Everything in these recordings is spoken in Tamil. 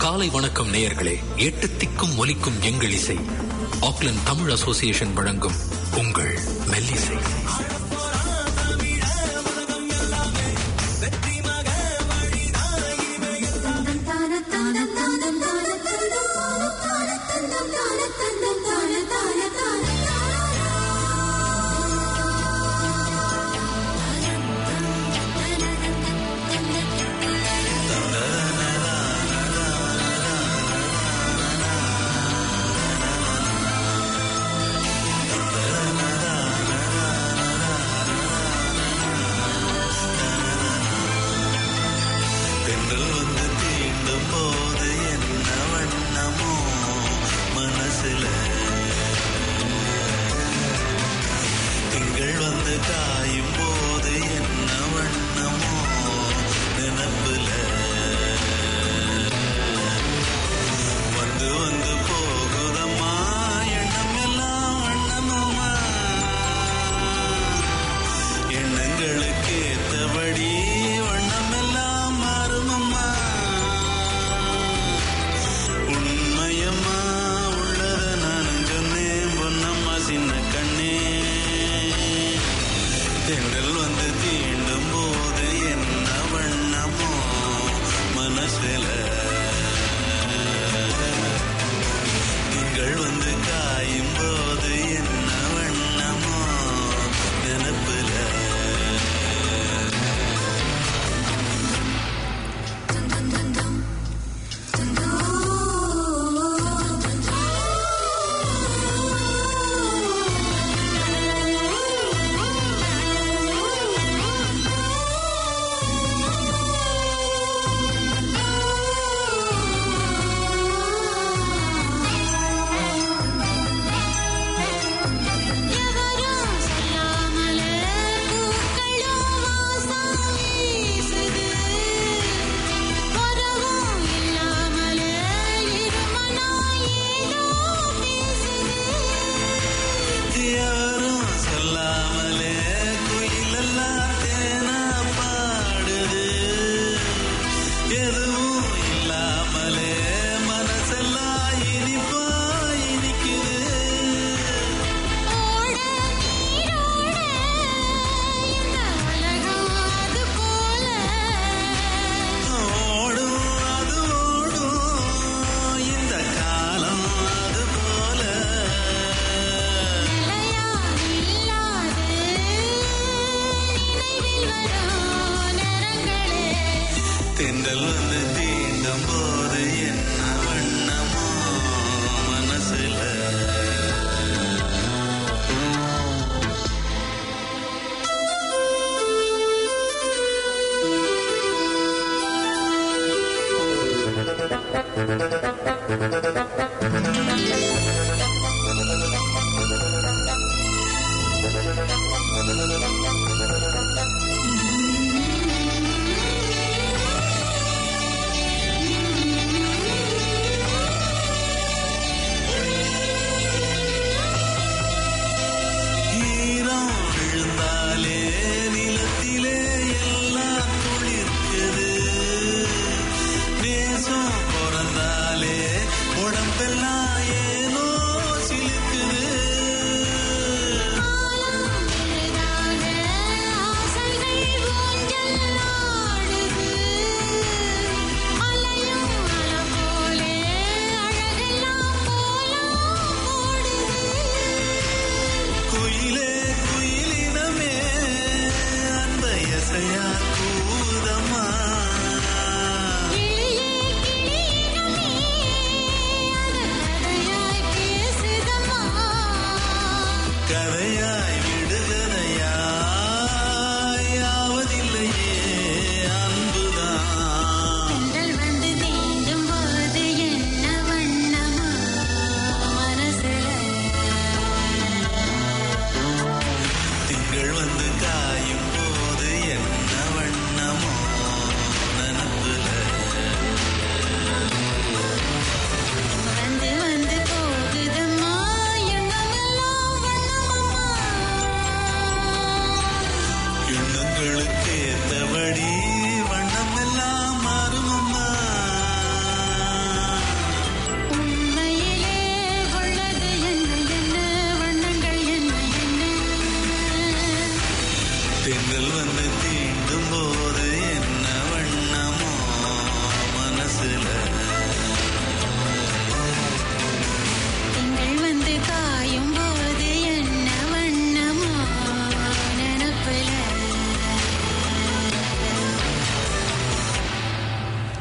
காலை வணக்கம் நேயர்களே எட்டு திக்கும் ஒலிக்கும் எங்கள் இசை ஆக்லண்ட் தமிழ் அசோசியேஷன் வழங்கும் உங்கள் மெல்லிசை பெண்கள் வந்து தீண்டும் போது என்ன வண்ணமோ மனசுல திங்கள் வந்து காயும் போது என்ன வண்ணமோ நினப்புல வந்து வந்து போகுதம்மா எண்ணம் எல்லாம் வண்ணமுமா எண்ணங்களுக்கு ஏத்தபடி வண்ணமெல்லாம் மாறுமம்மா உண்மையம்மா உள்ளத நானும் சொன்னேன் பொன்னம்மா சின்ன கண்ணே தென்றல் வந்து தீண்டும் போது என்ன வண்ணமோ மனசுல திங்கள் வந்து காயும் போது என்ன வண்ணமோ நினப்புல எவரும் சொல்லாமலே பூக்களும் வாசம் வீசுது வரவும் இல்லாமலே இருமனாய் ஏதோ பேசுது யாரும் சொல்லாமலே குயிலெல்லாம் தேனா பாடுது எதுவும் இல்லாமலே மனசெல்லாம் இனிப்பா இனிக்குது ஓட நீரோட இந்த உலகம் அது போல ஓடும் அது ஓடும் இந்த காலம் அது போல நிலையா இல்லாது நினைவில் வரும் நிறங்களே தென்றல் வந்து தீண்டும் போது என்ன வண்ணமோ மனசுல ஈரம் விழுந்தாலே நிலத்திலே எல்லாம் துளிர்க்குது நேசம் பிறந்தாலே உடம்பு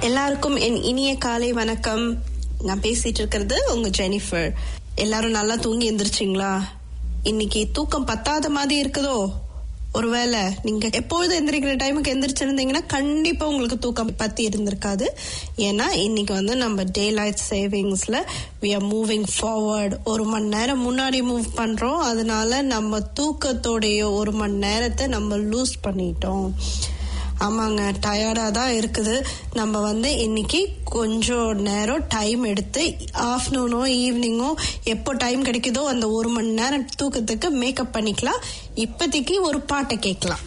எல்லாருக்கும் என் இனிய காலை வணக்கம் நான் பேசிட்டு இருக்கிறது உங்க ஜெனிஃபர் எல்லாரும் நல்லா தூங்கி எந்திரிச்சிங்களா இன்னைக்கு தூக்கம் பத்தாத மாதிரி இருக்குதோ ஒருவேளை நீங்க எப்பொழுது எந்திரிக்கிற டைமுக்கு எந்திரிச்சிருந்தீங்கன்னா கண்டிப்பா உங்களுக்கு தூக்கம் பத்தி இருந்திருக்காது ஏன்னா இன்னைக்கு வந்து நம்ம டே லைட் சேவிங்ஸ்ல வி ஆர் மூவிங் ஃபார்வர்ட் ஒரு மணி நேரம் முன்னாடி மூவ் பண்றோம் அதனால நம்ம தூக்கத்தோடைய ஒரு மணி நேரத்தை நம்ம லூஸ் பண்ணிட்டோம் ஆமாங்க டயர்டாக தான் இருக்குது நம்ம வந்து இன்னைக்கு கொஞ்சம் நேரம் டைம் எடுத்து ஆஃப்டர்நூனோ ஈவினிங்கோ எப்போ டைம் கிடைக்குதோ அந்த ஒரு மணி நேரம் தூக்கத்துக்கு மேக்கப் பண்ணிக்கலாம் இப்போதைக்கு ஒரு பாட்டை கேட்கலாம்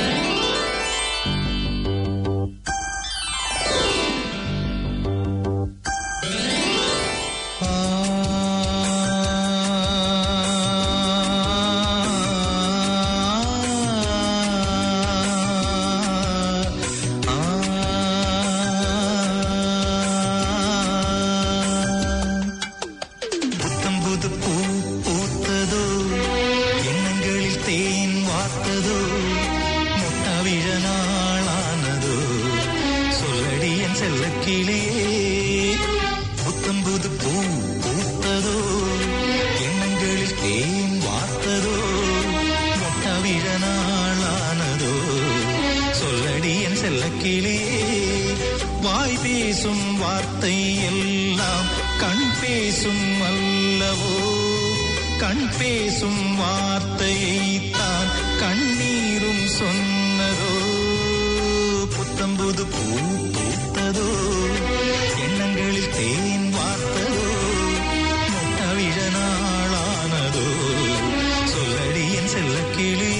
புத்தம்புது பூ பூத்ததோ எண்ணங்களில் தேன் வார்த்ததோ முட்டாவிழ நாளானதோ சொல்லடி என் செல்லக்கிளே புத்தம்புது பூ பூத்ததோ எண்ணங்களில் தேன் வார்த்ததோ முட்டாவிழ நாளானதோ சொல்லடி என் செல்லக்கிளே வாய் பேசும் வார்த்தை எல்லாம் கண் பேசும் அல்லவோ கண் பேசும் வார்த்தையைத்தான் கண்ணீரும் சொன்னதோ புத்தம்புது பூ பூத்ததோ எண்ணங்களில் தேன் வார்த்ததோ முட்டவிழ நாளானதோ சொல்லடி என் செல்லக்கிளியே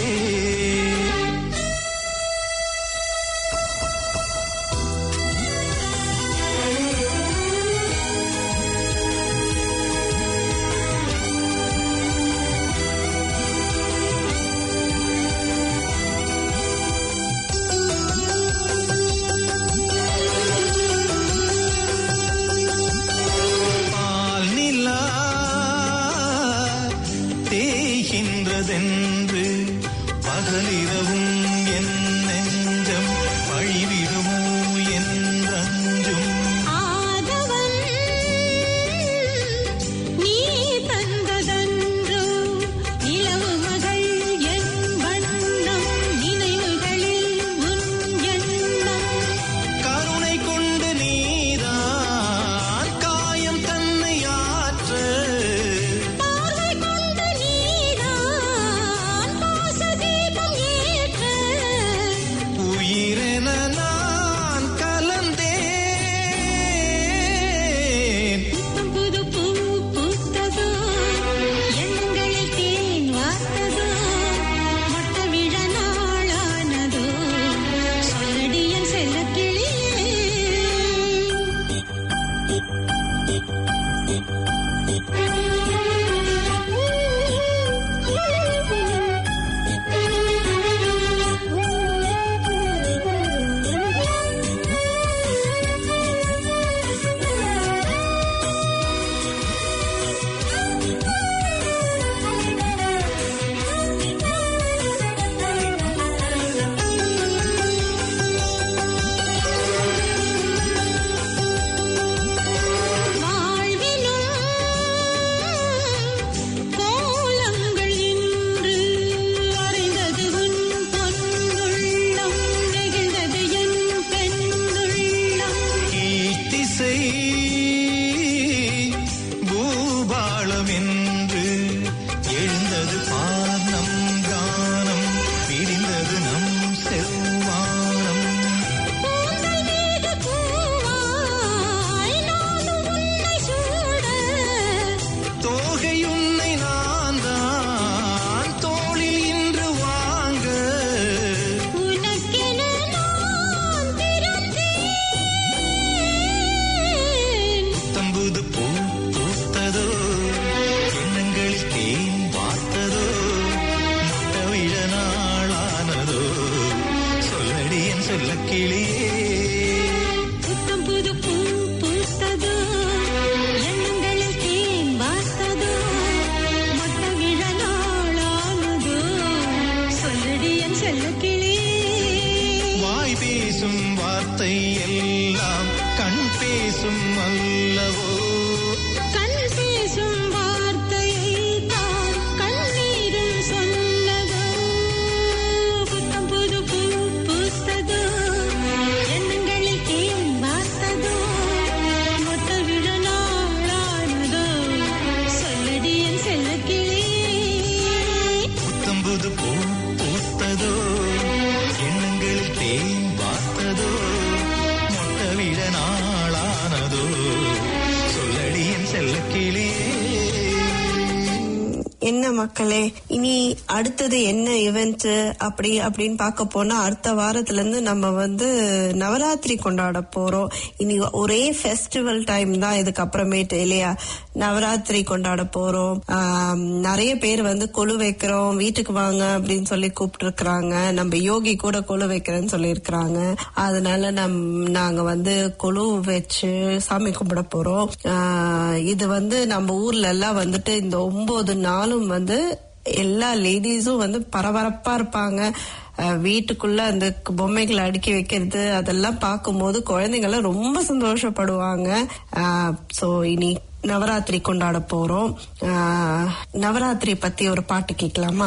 பால் நிலா தேய்கின்றதென்று பகலிரவும் என் நெஞ்சம் வழிவிடுமோ என்றஞ்சும் ஆதவன் நீ தந்ததன்றோ நிலவு மகள் என் வண்ணம் நினைவுகளில் உன் எண்ணம் கருணை கொண்டு நீதான் காயம் தன்னை ஆற்ற பார்வை கொண்ட நீதான் பாசதீபம் ஏற்ற உயிரென நான் கலந்தேன் புத்தம் புது பூ பூத்ததோ எண்ணங்களில் தேன் வார்த்ததோ மொட்ட விழ நாளானதோ சொல்லடி என் செல்லக்கிளியே வாழ்விலும் கோலங்கள் இன்று அறைந்தது உன் பொன்னுள்ளம் நெகிழ்ந்தது என் பெண்ணுள்ளம் ஈட்டிசை பூபாளம் என்று எழுந்தது பானம் கானம் பிரிந்தது நம் செவ்வானம் பூங்கள் மீது பூவாய் நானும் உன்னை சூட தோகை உன்னை நான் தான் தோளில் இன்று வாங்க உனக்கென நான் பிறந்தேன் தம்புது பூ பூத்ததோ எண்ணங்களில் தேன் வார்த்ததோ முட்டவிழ நாளானதோ சொல்லடி என் சொல்லக்கிளியே புத்தம் புது பூ பூத்ததோ எண்ணங்களில் தேன் வார்த்ததோ மொட்ட விழ நாளானதோ சொல்லடி என் செல்லக்கிளியே வாய் பேசும் வார்த்தை எல்லாம் பேசும் அல்லவோ கண் பேசும் வார்த்தையை தான் கண்ணீரும் சொன்னதோ புத்தம் புது பூ பூத்ததோ எண்ணங்களில் தேன் வார்த்ததோ மொட்ட விழ நாளானதோ சொல்லடி என் செல்லக்கிளி புத்தம்புது பூ பூத்ததோ எண்ணங்களில் தேன் பார்த்ததோ மொட்ட விழ நாளானதோ சொல்லடி என் செல்லக்கிளியே என்ன மக்களே இனி அடுத்தது என்ன இவெண்ட் அப்படி அப்படின்னு பார்க்க போனா அடுத்த வாரத்துல இருந்து நம்ம வந்து நவராத்திரி கொண்டாட போறோம் இனி ஒரே ஃபெஸ்டிவல் டைம் தான் இதுக்கு அப்புறமேட்டு இல்லையா நவராத்திரி கொண்டாட போறோம் ஆம், நிறைய பேர் வந்து கொலு வைக்கிறோம் வீட்டுக்கு வாங்க அப்படின்னு சொல்லி கூப்பிட்டு இருக்கிறாங்க நம்ம யோகி கூட கொலு வைக்கிறேன்னு சொல்லி அதனால நம் நாங்க வந்து கொலு வச்சு சாமி கும்பிட போறோம் ஆஹ் இது வந்து நம்ம ஊர்ல எல்லாம் வந்துட்டு இந்த ஒன்பது நாளும் வந்து எல்லா லேடிஸும் வந்து பரபரப்பா இருப்பாங்க அஹ் வீட்டுக்குள்ள அந்த பொம்மைகளை அடுக்கி வைக்கிறது அதெல்லாம் பார்க்கும்போது குழந்தைங்க எல்லாம் ரொம்ப சந்தோஷப்படுவாங்க சோ இனி நவராத்திரி கொண்டாட போறோம் ஆஹ் நவராத்திரி பத்தி ஒரு பாட்டு கேட்கலாமா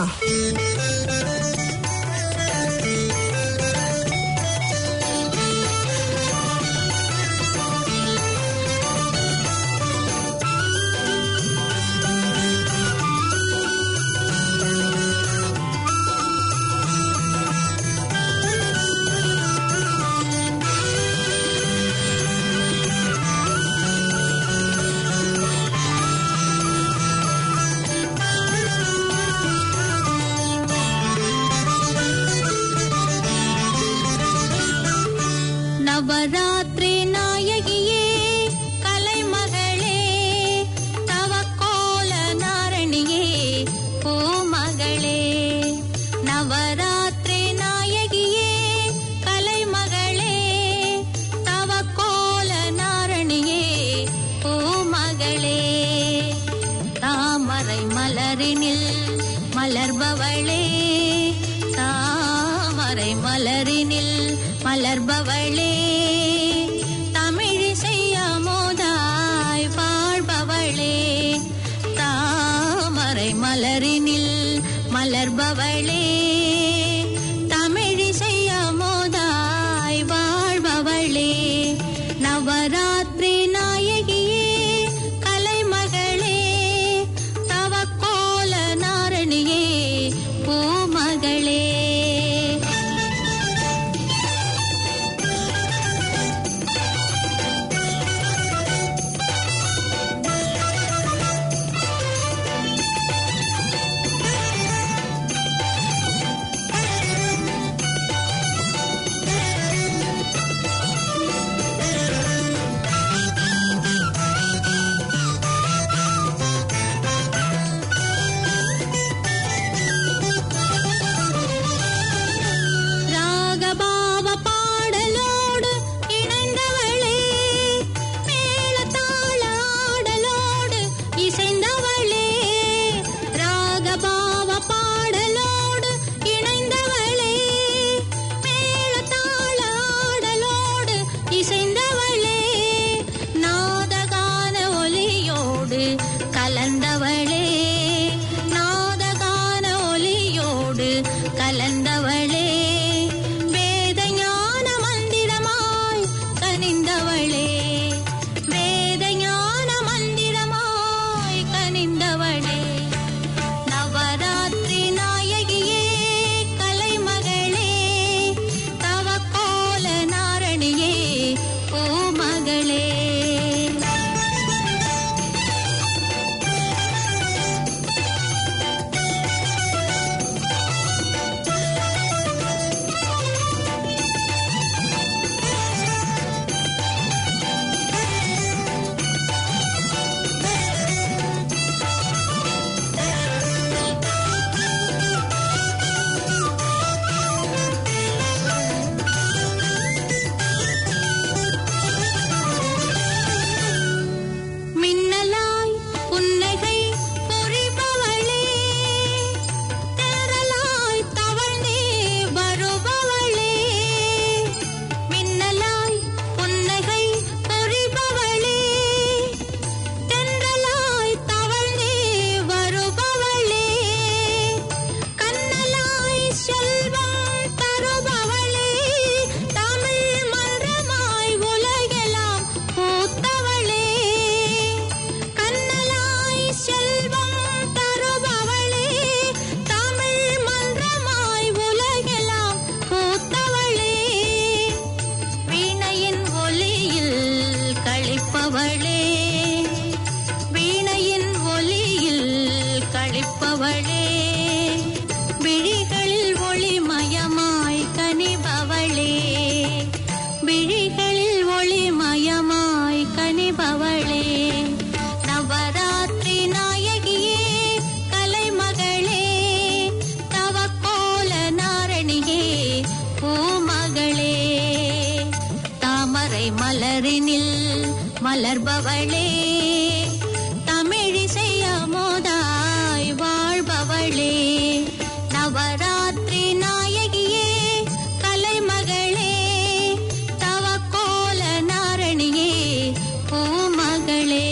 நவராத்திரி நாயகியே கலைமகளே தவக்கோல நாரணியே பூமகளே நவராத்திரி நாயகியே கலைமகளே தவக்கோல நாரணியே பூமகளே தாமரை மலரினில் மலர்பவளே தாமரை மலரினில் மலர்பவளே தமிழிசைய மோதாய் வாழ்பவளே தாமரை மலரினில் மலர்பவளே தமிழிசைய மோதாய் வாழ்பவளே நவராத்திரி நாயகியே கலைமகளே தவக்கோல நாரணியே பூமகளே தாமரை மலரினில் மலர்பவளே தமிழிசை அமுதாய் வாழ்பவளே நவராத்திரி நாயகியே கலைமகளே தவக்கோல நாரணியே பூமகளே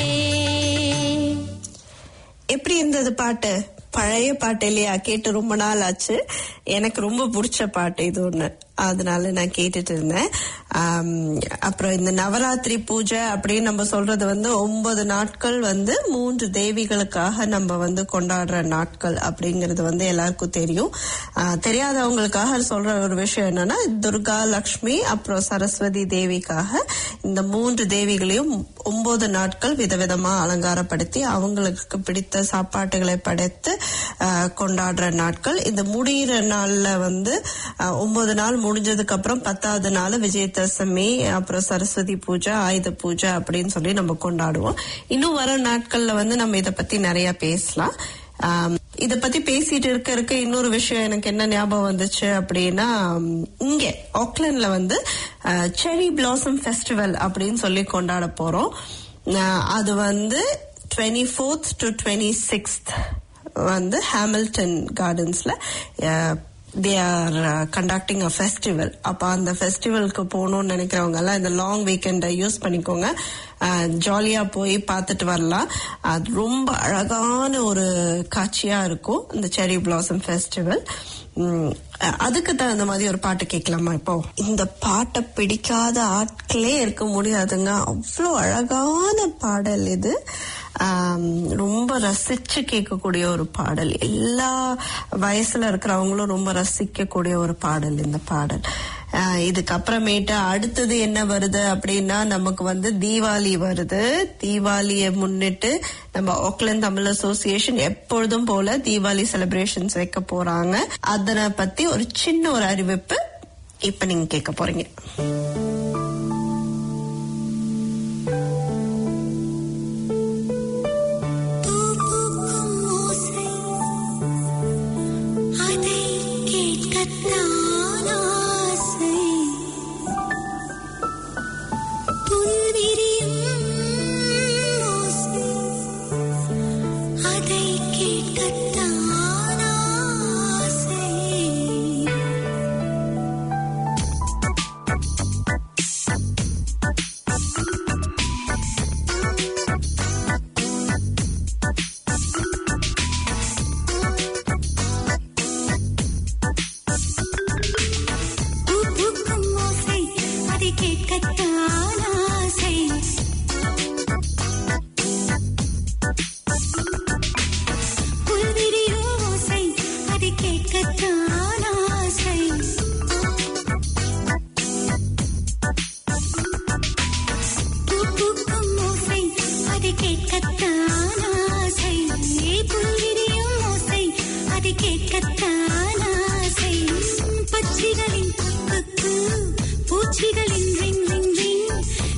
எப்படி இருந்தது பாட்டு பழைய பாட்டு இல்லையா கேட்டு ரொம்ப நாள் ஆச்சு எனக்கு ரொம்ப பிடிச்ச பாட்டு இது ஒண்ணு அதனால நான் கேட்டுட்டு இருந்தேன் ஆம், அப்புறம் இந்த நவராத்திரி பூஜை அப்படின்னு நம்ம சொல்றது வந்து ஒன்பது நாட்கள் வந்து மூன்று தேவிகளுக்காக நம்ம வந்து கொண்டாடுற நாட்கள் அப்படிங்கிறது வந்து எல்லாருக்கும் தெரியும் ஆ, தெரியாதவங்களுக்காக சொல்ற ஒரு விஷயம் என்னன்னா துர்கா லக்ஷ்மி அப்புறம் சரஸ்வதி தேவிக்காக இந்த மூன்று தேவிகளையும் ஒன்பது நாட்கள் விதவிதமா அலங்காரப்படுத்தி அவங்களுக்கு பிடித்த சாப்பாட்டுகளை படைத்து ஆஹ், கொண்டாடுற நாட்கள் இந்த முடியிற நாள்ல வந்து ஆஹ், ஒன்பது நாள் முடிஞ்சதுக்கு அப்புறம் பத்தாவது நாள் விஜயதசமி அப்புறம் சரஸ்வதி பூஜை ஆயுத பூஜை அப்படின்னு சொல்லி நம்ம கொண்டாடுவோம் இன்னும் வர நாட்கள்ல வந்து நம்ம இத பத்தி நிறைய பேசலாம் ஆம், இத பத்தி பேசிட்டு இருக்க இருக்க இன்னொரு விஷயம் எனக்கு என்ன ஞாபகம் வந்துச்சு அப்படின்னா ம், இங்க ஆக்லாண்ட்ல வந்து செரி பிளாசம் ஃபெஸ்டிவல் அப்படின்னு சொல்லி கொண்டாட போறோம் அஹ், அது வந்து twenty fourth to twenty sixth வந்து ஹாமில்டன் கார்டன்ஸ்ல they are conducting a festival அப்போ அந்த ஃபெஸ்டிவலுக்கு போகணும்னு நினைக்கிறவங்க எல்லாம் இந்த லாங் வீக்கெண்டை யூஸ் பண்ணிக்கோங்க ஜாலியா போய் பார்த்துட்டு வரலாம் அது ரொம்ப அழகான ஒரு காட்சியா இருக்கும் இந்த செரி பிளாசம் ஃபெஸ்டிவல் அதுக்கு தகுந்த மாதிரி ஒரு பாட்டு கேட்கலாமா இப்போ இந்த பாட்டை பிடிக்காத ஆட்களே இருக்க முடியாதுங்க அவ்வளோ அழகான பாடல் இது ஆம், ரொம்ப ரசிச்சு கேட்கக்கூடிய ஒரு பாடல் எல்லா வயசுல இருக்கிறவங்களும் ரொம்ப ரசிக்கக்கூடிய ஒரு பாடல் இந்த பாடல் ஆஹ், இதுக்கப்புறமேட்டு அடுத்தது என்ன வருது அப்படின்னா நமக்கு வந்து தீபாவளி வருது தீபாவளியை முன்னிட்டு நம்ம ஆக்லாந்து தமிழ் அசோசியேஷன் எப்பொழுதும் போல தீபாவளி செலிப்ரேஷன்ஸ் வைக்க போறாங்க அதனை பத்தி ஒரு சின்ன ஒரு அறிவிப்பு இப்ப நீங்க கேட்க போறீங்க பூக்கும் ஓசை அதை கேட்கத்தான் ஆசை புல்விரியும் ஓசை அதை கேட்கத்தான் ஆசை பூக்கும் ஓசை அதை கேட்கத்தான் ஆசை புல்விரியும் ஓசை அதை கேட்கத்தான் ஆசை பூக்கும் ஓசை அதை கேட்கத்தான் ஆசை புல்விரியும் ஓசை அதை கேட்கத்தான் ஆசை பட்சிகளின் குக்கு பூச்சிகளின் ரிங் ரிங் ரிங்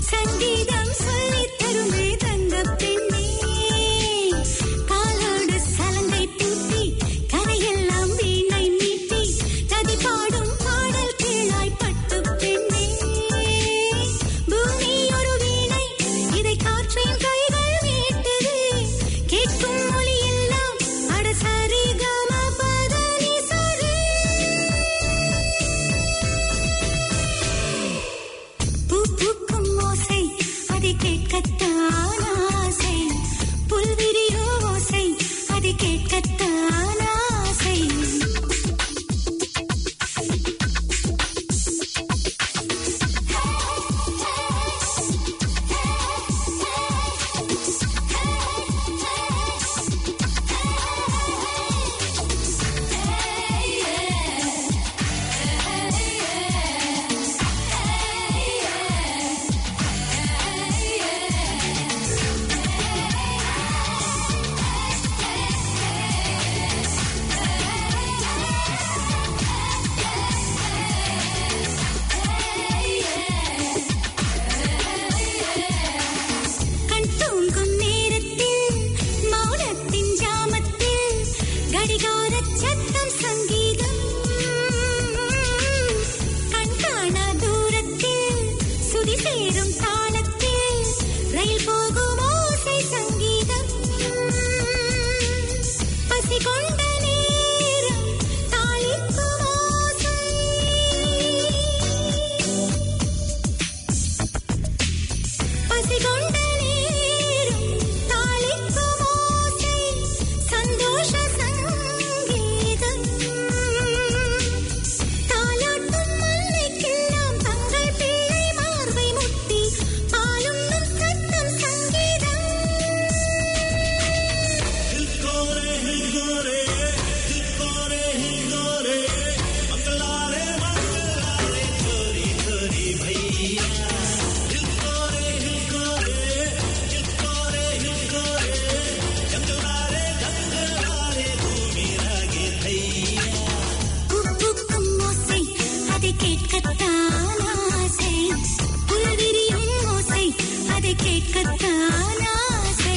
கேட்கத்தான் ஆசை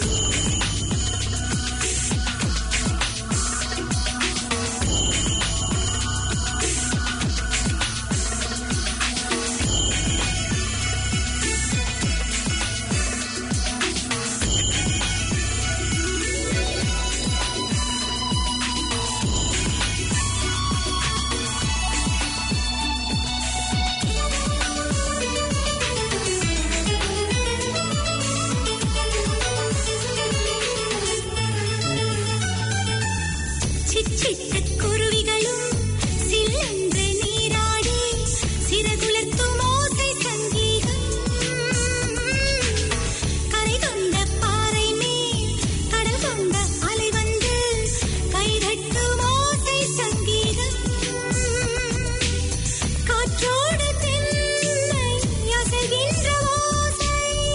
சிச்சிட்டுக் குருவிகளும் சில்லென்று நீராடி சிறகுலர்த்தும் ஓசை சங்கீதம் கரை கொண்ட பாறை மேல் கடல் கொண்ட அலை வந்து கைதட்டும் ஓசை சங்கீதம் காற்றோடு தென்னை அசைகின்ற ஓசை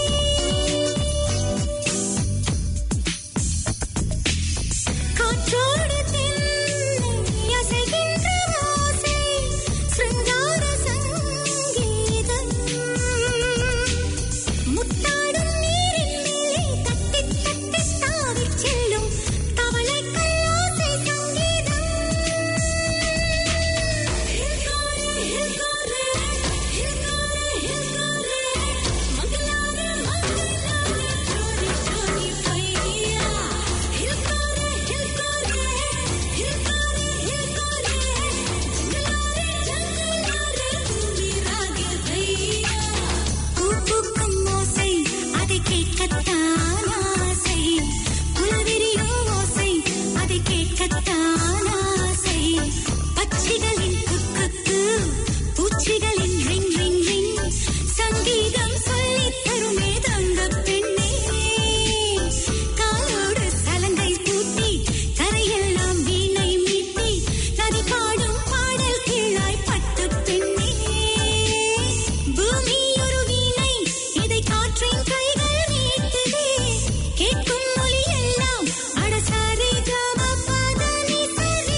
காற்றோடு தென்னை அசைகின்ற ஓசை சிருங்கார சங்கீதம் முத்தாடும் நீரின் மேலே தட்டித் தட்டித் தாவிச் செல்லும் தவளைகள் ஓசை சங்கீதம் ஹில்காரே ஹில்காரே ஹில்காரே ஹில்காரே மங்களாரே மங்களாரே ஜோடி ஜோடி பையா ஹில்காரே ஹில்காரே ஹில்காரே ஹில்காரே ஜங்களாரே ஜங்களாரே பூமி ராக பையா பூ பூக்கும் ஓசை அதை கேட்கத்தான் ஆசை புல்விரியும் ஓசை அதை கேட்கத்தான் ஆசை பட்சிகளின் குக்கு பூச்சிகளின் ரிங் ரிங் ரிங் சங்கீதம் சொல்லித் தருமே தங்கப் பெண்ணே காலோடு சலங்கை பூட்டி கரையெல்லாம் வீணை மீட்டி நதி பாடும் பாடல் கீழாய் பட்டுப் பெண்ணே பூமி ஒரு வீணை இதை காற்றின் கைகள் மீட்டுதே கேட்கும் மொழி எல்லாம் அடசாரி ஜாம பதனி சரி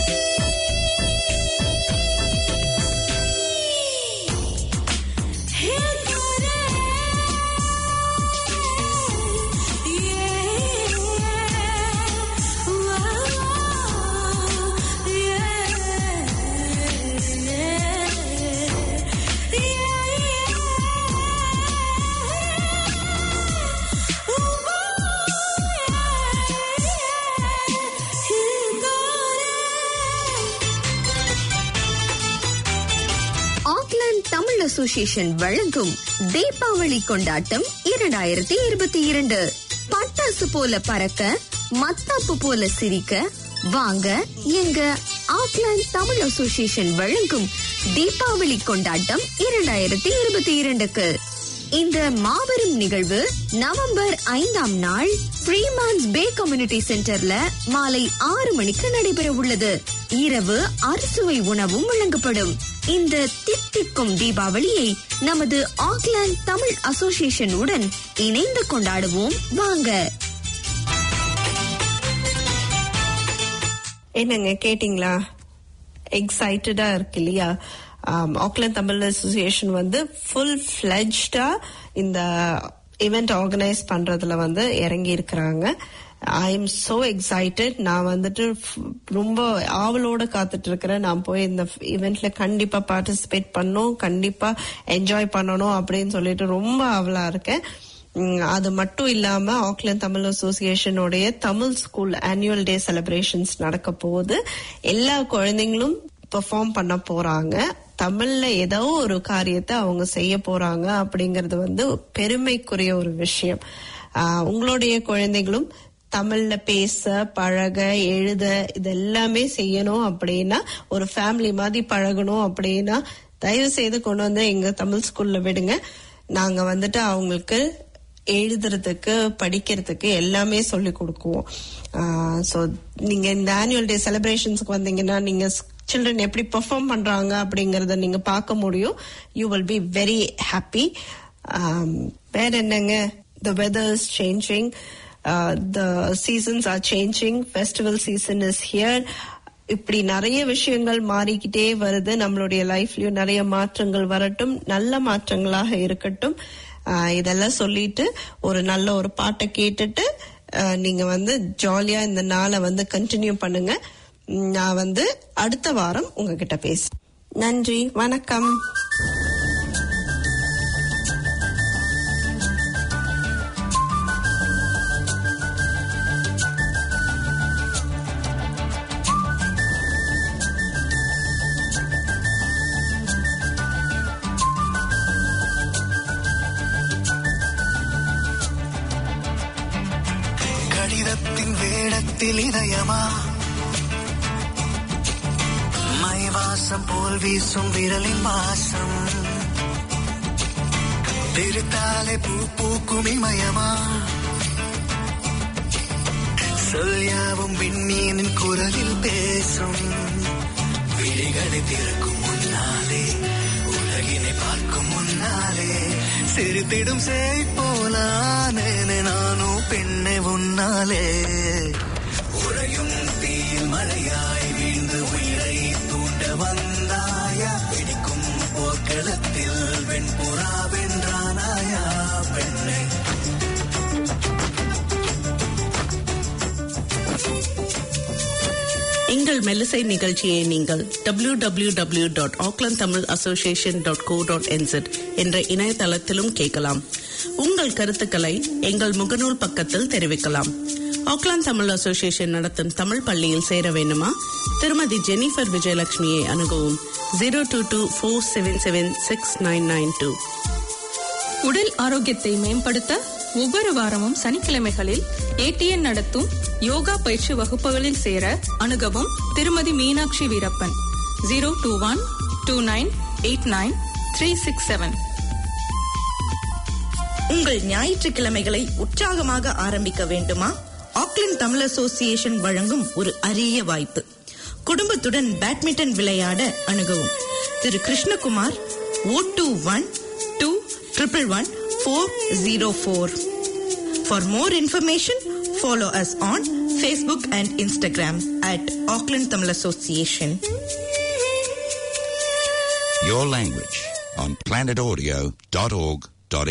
ஆக்லாந்து தமிழ் அசோசியேஷன் வழங்கும் தீபாவளி கொண்டாட்டம் இரண்டாயிரத்தி இருபத்தி இரண்டு பட்டாசு போல பறக்க மத்தாப்பு போல சிரிக்க வாங்க எங்க ஆக்லாந்து தமிழ் அசோசியேஷன் வழங்கும் தீபாவளி கொண்டாட்டம் இரண்டாயிரத்தி இருபத்தி இரண்டுக்கு இந்த மாபெரும் நிகழ்வு நவம்பர் ஐந்தாம் நாள் ஃப்ரீமான்ஸ் பே கம்யூனிட்டி சென்டர்ல மாலை ஆறு மணிக்கு நடைபெற உள்ளது இரவு அறுசுவை உணவும் வழங்கப்படும் இந்த தித்திக்கும் தீபாவளியை நமது ஆக்லாந்து தமிழ் அசோசியேஷன் உடன் இணைந்து கொண்டாடுவோம் வாங்க என்னங்க கேட்டிங்களா எக்ஸைட்டடா இருக்கு இல்லையா ஆக்லாந்து தமிழ் அசோசியேஷன் வந்து ஃபுல் ஃபிளஜ்டா இந்த இவெண்ட் ஆர்கனைஸ் பண்றதுல வந்து இறங்கி இருக்கிறாங்க ஐ எம் சோ எக்ஸைட்டட் நான் வந்துட்டு f- ரொம்ப ஆவலோட காத்துட்டு இருக்கிறேன் நான் போய் இந்த இவெண்ட்ல கண்டிப்பா பார்ட்டிசிபேட் பண்ணணும் கண்டிப்பா என்ஜாய் பண்ணணும் அப்படின்னு சொல்லிட்டு ரொம்ப ஆவலா இருக்கேன் உம், அது மட்டும் இல்லாம ஆக்லாந்து தமிழ் அசோசியேஷனுடைய Tamil school annual day celebrations நடக்க போகுது எல்லா குழந்தைங்களும் பெர்ஃபார்ம் பண்ண போறாங்க தமிழ்ல ஏதோ ஒரு காரியத்தை அவங்க செய்ய போறாங்க அப்படிங்கறது வந்து பெருமைக்குரிய ஒரு விஷயம் ஆஹ், உங்களுடைய குழந்தைகளும் தமிழ்ல பேச பழக எழுத இது எல்லாமே செய்யணும் அப்படின்னா ஒரு ஃபேமிலி மாதிரி பழகணும் அப்படின்னா தயவு செய்து கொண்டு வந்து எங்க தமிழ் ஸ்கூல்ல விடுங்க நாங்க வந்துட்டு அவங்களுக்கு எழுதுறதுக்கு படிக்கிறதுக்கு எல்லாமே சொல்லி கொடுக்குவோம் ஸோ நீங்க இந்த ஆனுவல் டே செலிப்ரேஷன்ஸ்க்கு வந்தீங்கன்னா நீங்க சில்ட்ரன் எப்படி பெர்ஃபார்ம் பண்றாங்க அப்படிங்கறத நீங்க பார்க்க முடியும் you will be very happy வேற என்னங்க the weather is changing the seasons are changing festival season is here இப்படி நிறைய விஷயங்கள் மாறிக்கிட்டே வருது நம்மளுடைய லைஃப்லயும் நிறைய மாற்றங்கள் வரட்டும் நல்ல மாற்றங்களாக இருக்கட்டும் ஆஹ் இதெல்லாம் சொல்லிட்டு ஒரு நல்ல ஒரு பாட்டை கேட்டுட்டு ஆஹ் நீங்க வந்து ஜாலியா இந்த நாளை வந்து கண்டினியூ பண்ணுங்க உம் நான் வந்து அடுத்த வாரம் உங்ககிட்ட பேச நன்றி வணக்கம் கடிதத்தின் வேடத்தில் இதயமா மைவாசம் போல் வீசும் விரலின் வாசம் திருத்தாலே பூ பூக்கும் இமயமா சொல்யாவும் விண்மீனின் குரலில் பேசும் விழிகளை திறக்கும் முன்னாலே உலகினை பார்க்கும் முன்னாலே சிரித்திடும் சேய் போலானே நானும் பெண்ணை உன்னாலே உறையும் தீயில் மழையாய் வீழ்ந்து உயிரை தூண்ட வந்தாயா பிடிக்கும் போர்க்களத்தில் வெண்புறா வென்றானாயா பெண்ணை எங்கள் மெல்லிசை நிகழ்ச்சியை நீங்கள் W W W dot Auckland Tamil association dot co dot NZ என்ற இணையதளத்திலும் கேட்கலாம் உங்கள் கருத்துக்களை எங்கள் முகநூல் பக்கத்தில் தெரிவிக்கலாம் ஆக்லாந்து தமிழ் அசோசியேஷன் நடத்தும் தமிழ் பள்ளியில் சேர வேண்டுமா திருமதி ஜெனிஃபர் விஜயலட்சுமியை அணுகவும் zero two two four seven seven six nine nine two உடல் ஆரோக்கியத்தை மேம்படுத்த ஒவ்வொரு வாரமும் சனிக்கிழமைகளில் ஏடிஎன் நடத்தும் யோகா பயிற்சி வகுப்புகளில் சேர அணுகவும் திருமதி Meenakshi Veerappan zero two one two nine eight nine three six seven உங்கள் ஞாயிற்றுக்கிழமைகளை உற்சாகமாக ஆரம்பிக்க வேண்டுமா ஆக்லின் தமிழ் அசோசியேஷன் வழங்கும் ஒரு அரிய வாய்ப்பு குடும்பத்துடன் பேட்மிண்டன் விளையாட அணுகவும் திரு Krishnakumar O two one two triple one four zero four for more information follow us on Facebook and Instagram at Auckland Tamil association Your language on planetaudio.org.au.